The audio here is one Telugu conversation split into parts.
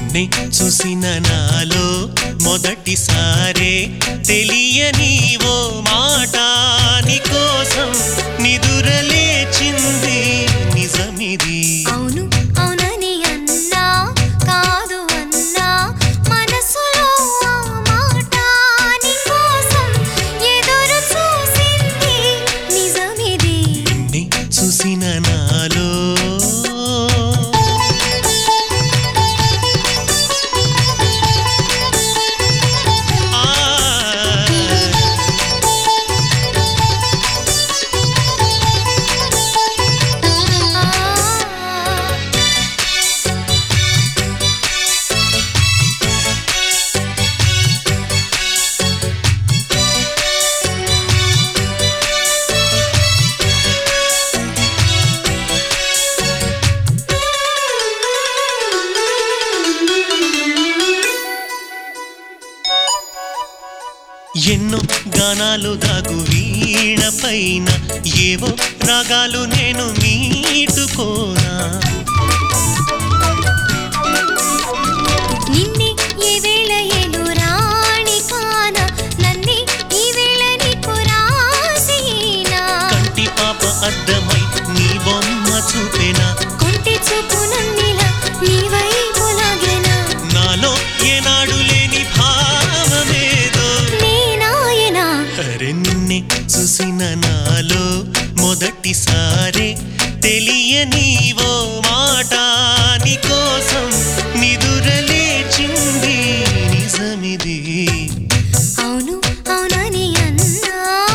నిన్నే చూసిన నాలో మొదటిసారే తెలియని ఓ మాట నీకోసం నిదురలేచింది నిజమిది అవును అవునని అన్నా కాదు అన్నా మనసులో ఆ మాట నీకోసం ఎదురు చూసింది నిజమిది నిన్నే చూసిన నాలో ఆ ఎన్నో గానాలు దాగు వీణ పైన ఏవో రాగాలు నేను మీటుకోనా నిన్నే ఏ వేళ ఏలు రాణి కాన నన్నే ఈ వేళ నీకు రాసేనా కంటి పాప అద్దమై నీ బొమ్మ చూపెనా కొంటి చూపు నన్నిలా నీ వైపు లాగెనా నాలో ఏనాడు లేని భావమేదో నేనాయనా అరే నిన్నే చూసిన నాలో మొదటిసారే తెలియని ఓ మాట నీకోసం నిదురలేచింది నిజమిది అవును అవునని అన్నా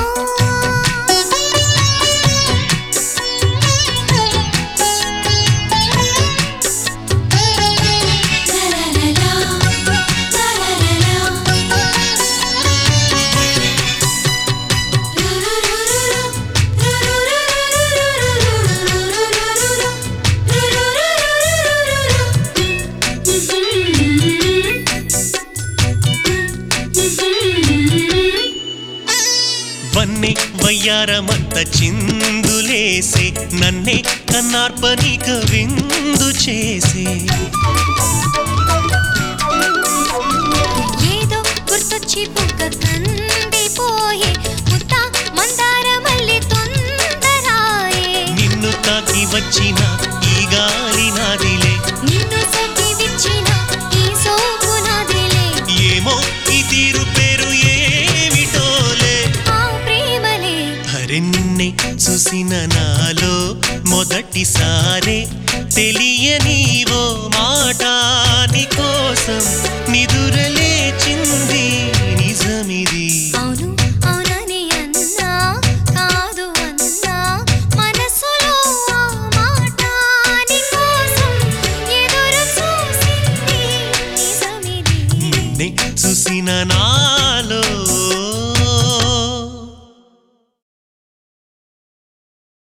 వన్నే వయ్యారమంత చిందులేసే నన్నే కన్నార్పనిక విందు చేసే ఏదో గుర్తొచ్చి బుగ్గ కందిపోయే ముద్ద మందార మల్లి తొందరాయే నిన్ను తాకి వచ్చిన ఈ గాలి నాదిలే నిన్ను సొక్కి విచ్చిన ఈ సోపు నాదిలే ఏమో ఈ తీరు పేరు ఏమిటోలే ఆ ప్రేమలే అరే నిన్నే చూసిన నాలో మొదటిసారే తెలియని ఓ మాట నీకోసం నిదురలేచింది నిజమిది అవును అవునని అన్నా కాదు అన్నా మనసులో ఆ మాట నీకోసం ఎదురు చూసింది నిజమిది నిన్నే చూసిన నా